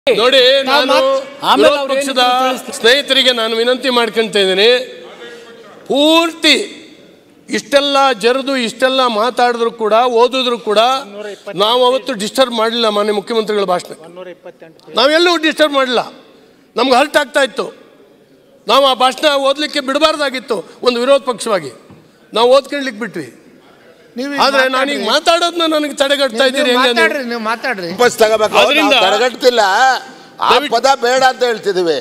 ನೋಡಿ ನಾನು ಆಮೇಲೆ ವಿರೋಧ ಅವ್ರು ಪಕ್ಷದ ಏನು ತಿಳಿಸ್ತಾರೆ? ಸ್ನೇಹಿತರಿಗೆ ನಾನು ವಿನಂತಿ ಮಾಡ್ಕೊಂತ ಇದ್ದೀನಿ ಪೂರ್ತಿ ಇಷ್ಟೆಲ್ಲ ಜರಿದು ಇಷ್ಟೆಲ್ಲ ಮಾತಾಡಿದ್ರು ಕೂಡ ಓದಿದ್ರು ಕೂಡ ನಾವು ಅವತ್ತು ಡಿಸ್ಟರ್ಬ್ ಮಾಡಲಿಲ್ಲ ಮಾನ್ಯ ಮುಖ್ಯಮಂತ್ರಿಗಳ ಭಾಷಣ ನಾವೆಲ್ಲೂ ಡಿಸ್ಟರ್ಬ್ ಮಾಡಲಿಲ್ಲ ನಮ್ಗೆ ಹರ್ಟ್ ಆಗ್ತಾ ಇತ್ತು ನಾವು ಆ ಭಾಷಣ ಓದಲಿಕ್ಕೆ ಬಿಡಬಾರ್ದಾಗಿತ್ತು ಒಂದು ವಿರೋಧ ಪಕ್ಷವಾಗಿ ನಾವು ಓದ್ಕೊಳ್ಲಿಕ್ಕೆ ಬಿಟ್ವಿ ನೀವು ಆದ್ರೆ ನಾನೀಗ ಮಾತಾಡೋದನ್ನ ನನಗೆ ತಡೆಗಟ್ತಾ ಇದ್ದೀರಿ ಹೆಂಗೆ ನೀವು? ಮಾತಾಡ್ರಿ ನೀವು ಮಾತಾಡ್ರಿ ವಾಪಸ್ ತಗೋಬೇಕು ಅದರಿಂದ- ನಾವು ತಡೆಗಟ್ತಿಲ್ಲ ಆ ದಯವಿಟ್ಟು- ಪದ ಬೇಡ ಅಂತ ಹೇಳ್ತಿದೀವಿ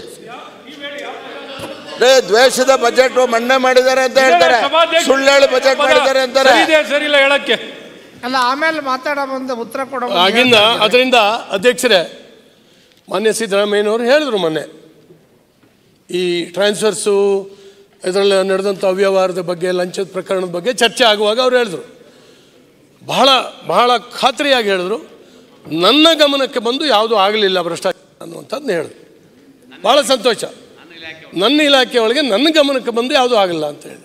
ರೇ ದ್ವೇಷದ ಬಜೆಟ್ ಮನ್ನಾ ಮಾಡಿದ್ದಾರೆ ಅಂತ ಹೇಳ್ತಾರೆ ಸುಳ್ಳು ಹೇಳಿ ಬಜೆಟ್ ಮಾಡಿದ್ದಾರೆ ಅಂತಾರೆ ಸರಿ ಇಲ್ಲ ಹೇಳಕ್ಕೆ ಅಲ್ಲ ಆಮೇಲೆ ಮಾತಾಡೋ ಬಂದು ಉತ್ತರ ಕೊಡೋ ಮುಂದೆ ಆಗಿಂದ ಹೇಳ್ತಾರೆ. ಅದರಿಂದ ಅಧ್ಯಕ್ಷರೇ ಮಾನ್ಯ ಸಿದ್ದರಾಮಯ್ಯನವರು ಹೇಳಿದ್ರು ಮೊನ್ನೆ ಈ ಟ್ರಾನ್ಸ್ಫರ್ಸು ಇದರಲ್ಲಿ ನಡೆದಂಥ ಅವ್ಯವಹಾರದ ಬಗ್ಗೆ ಲಂಚದ ಪ್ರಕರಣದ ಬಗ್ಗೆ ಚರ್ಚೆ ಆಗುವಾಗ ಅವ್ರು ಹೇಳಿದ್ರು ಬಹಳ ಬಹಳ ಖಾತ್ರಿಯಾಗಿ ಹೇಳಿದ್ರು ನನ್ನ ಗಮನಕ್ಕೆ ಬಂದು ಯಾವುದೂ ಆಗಲಿಲ್ಲ ಭ್ರಷ್ಟಾಚಾರ ಅನ್ನುವಂಥದ್ದನ್ನ ಹೇಳಿದ್ರು ಭಾಳ ಸಂತೋಷ ನನ್ನ ಇಲಾಖೆ ಒಳಗೆ ನನ್ನ ಗಮನಕ್ಕೆ ಬಂದು ಯಾವುದೂ ಆಗಲ್ಲ ಅಂತ ಹೇಳಿ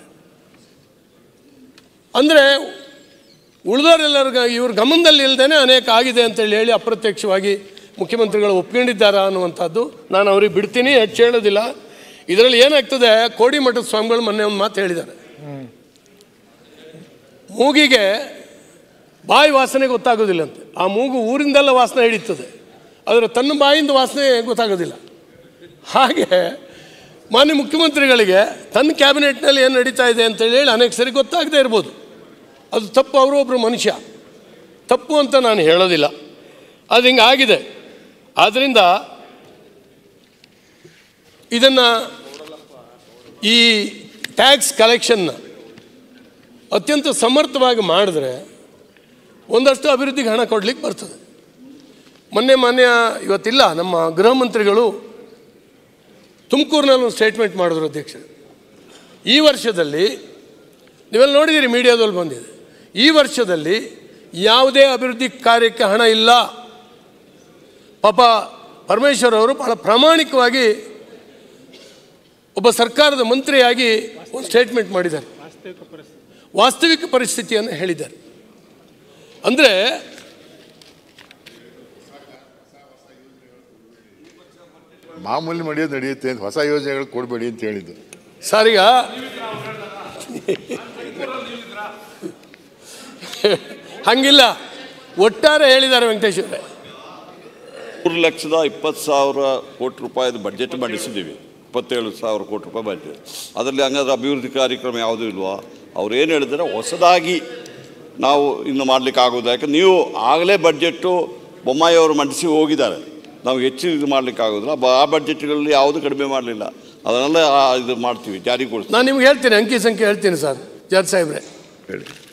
ಅಂದರೆ ಉಳಿದವರೆಲ್ಲರಿಗ ಇವ್ರ ಗಮನದಲ್ಲಿ ಇಲ್ಲದೇ ಅನೇಕ ಆಗಿದೆ ಅಂತೇಳಿ ಹೇಳಿ ಅಪ್ರತ್ಯಕ್ಷವಾಗಿ ಮುಖ್ಯಮಂತ್ರಿಗಳು ಒಪ್ಕೊಂಡಿದ್ದಾರಾ ಅನ್ನುವಂಥದ್ದು ನಾನು ಅವ್ರಿಗೆ ಬಿಡ್ತೀನಿ ಹೆಚ್ಚು ಹೇಳೋದಿಲ್ಲ ಇದರಲ್ಲಿ ಏನಾಗ್ತದೆ ಕೋಡಿ ಮಠದ ಸ್ವಾಮಿಗಳು ಮೊನ್ನೆ ಒಂದು ಮಾತು ಹೇಳಿದ್ದಾರೆ ಮೂಗಿಗೆ ಬಾಯಿ ವಾಸನೆ ಗೊತ್ತಾಗೋದಿಲ್ಲಂತೆ ಆ ಮೂಗು ಊರಿಂದೆಲ್ಲ ವಾಸನೆ ಹಿಡಿತದೆ ಆದರೆ ತನ್ನ ಬಾಯಿಂದ ವಾಸನೆ ಗೊತ್ತಾಗೋದಿಲ್ಲ ಹಾಗೆ ಮಾನ್ಯ ಮುಖ್ಯಮಂತ್ರಿಗಳಿಗೆ ತನ್ನ ಕ್ಯಾಬಿನೆಟ್ನಲ್ಲಿ ಏನು ನಡೀತಾ ಇದೆ ಅಂತೇಳಿ ಹೇಳಿ ಅನೇಕ ಸರಿ ಗೊತ್ತಾಗದೇ ಇರ್ಬೋದು ಅದು ತಪ್ಪು ಅವರು ಒಬ್ಬರು ಮನುಷ್ಯ ತಪ್ಪು ಅಂತ ನಾನು ಹೇಳೋದಿಲ್ಲ ಅದು ಹಿಂಗೆ ಆಗಿದೆ ಆದ್ದರಿಂದ ಇದನ್ನು ಈ ಟ್ಯಾಕ್ಸ್ ಕಲೆಕ್ಷನ್ನ ಅತ್ಯಂತ ಸಮರ್ಥವಾಗಿ ಮಾಡಿದ್ರೆ ಒಂದಷ್ಟು ಅಭಿವೃದ್ಧಿಗೆ ಹಣ ಕೊಡ್ಲಿಕ್ಕೆ ಬರ್ತದೆ ಮೊನ್ನೆ ಮಾನ್ಯ ಇವತ್ತಿಲ್ಲ ನಮ್ಮ ಗೃಹ ಮಂತ್ರಿಗಳು ತುಮಕೂರಿನಲ್ಲಿ ಒಂದು ಸ್ಟೇಟ್ಮೆಂಟ್ ಮಾಡಿದ್ರು ಅಧ್ಯಕ್ಷರು ಈ ವರ್ಷದಲ್ಲಿ ನೀವೆಲ್ಲ ನೋಡಿದ್ದೀರಿ ಮೀಡಿಯಾದಲ್ಲಿ ಬಂದಿದೆ ಈ ವರ್ಷದಲ್ಲಿ ಯಾವುದೇ ಅಭಿವೃದ್ಧಿ ಕಾರ್ಯಕ್ಕೆ ಹಣ ಇಲ್ಲ ಪಾಪ ಪರಮೇಶ್ವರ್ ಅವರು ಬಹಳ ಪ್ರಾಮಾಣಿಕವಾಗಿ ಒಬ್ಬ ಸರ್ಕಾರದ ಮಂತ್ರಿಯಾಗಿ ಒಂದು ಸ್ಟೇಟ್ಮೆಂಟ್ ಮಾಡಿದ್ದಾರೆ ವಾಸ್ತವಿಕ ಪರಿಸ್ಥಿತಿಯನ್ನು ಹೇಳಿದ್ದಾರೆ ಅಂದರೆ ಮಾಮೂಲಿ ನಡೆಯೋದು ನಡೆಯುತ್ತೆ ಅಂತ ಹೊಸ ಯೋಜನೆಗಳು ಕೊಡಬೇಡಿ ಅಂತ ಹೇಳಿದ್ದು ಸಾರೀಗ ಹಂಗಿಲ್ಲ ಒಟ್ಟಾರೆ ಹೇಳಿದ್ದಾರೆ ವೆಂಕಟೇಶ್ ಅವರೇ ಮೂರು ಲಕ್ಷದ ಇಪ್ಪತ್ತು ಸಾವಿರ ಕೋಟಿ ರೂಪಾಯಿದು ಬಡ್ಜೆಟ್ ಮಂಡಿಸಿದ್ದೀವಿ ಇಪ್ಪತ್ತೇಳು ಸಾವಿರ ಕೋಟಿ ರೂಪಾಯಿ ಬಡ್ಜೆಟ್ ಅದರಲ್ಲಿ ಹಂಗಾದ್ರೆ ಅಭಿವೃದ್ಧಿ ಕಾರ್ಯಕ್ರಮ ಯಾವುದೂ ಇಲ್ವಾ ಅವ್ರು ಏನು ಹೇಳಿದ್ರೆ ಹೊಸದಾಗಿ ನಾವು ಇನ್ನು ಮಾಡಲಿಕ್ಕೆ ಆಗೋದು ಯಾಕಂದ್ರೆ ನೀವು ಆಗಲೇ ಬಡ್ಜೆಟ್ಟು ಬೊಮ್ಮಾಯಿ ಅವರು ಮಂಡಿಸಿ ಹೋಗಿದ್ದಾರೆ ನಾವು ಹೆಚ್ಚು ಇದು ಮಾಡಲಿಕ್ಕೆ ಆಗೋದಿಲ್ಲ ಬ- ಆ ಬಡ್ಜೆಟ್ಗಳಲ್ಲಿ ಯಾವುದೂ ಕಡಿಮೆ ಮಾಡಲಿಲ್ಲ ಅದನ್ನೆಲ್ಲ ಆ, ಇದು ಮಾಡ್ತೀವಿ ಜಾರಿಗೊಳಿಸ್ತೀವಿ ನಾನು ನಿಮ್ಗೆ ಹೇಳ್ತೀನಿ ಅಂಕಿ ಸಂಖ್ಯೆ ಹೇಳ್ತೀನಿ ಸರ್ ಜಡ್ ಸಾಹೇಬ್ರೆ ಹೇಳಿ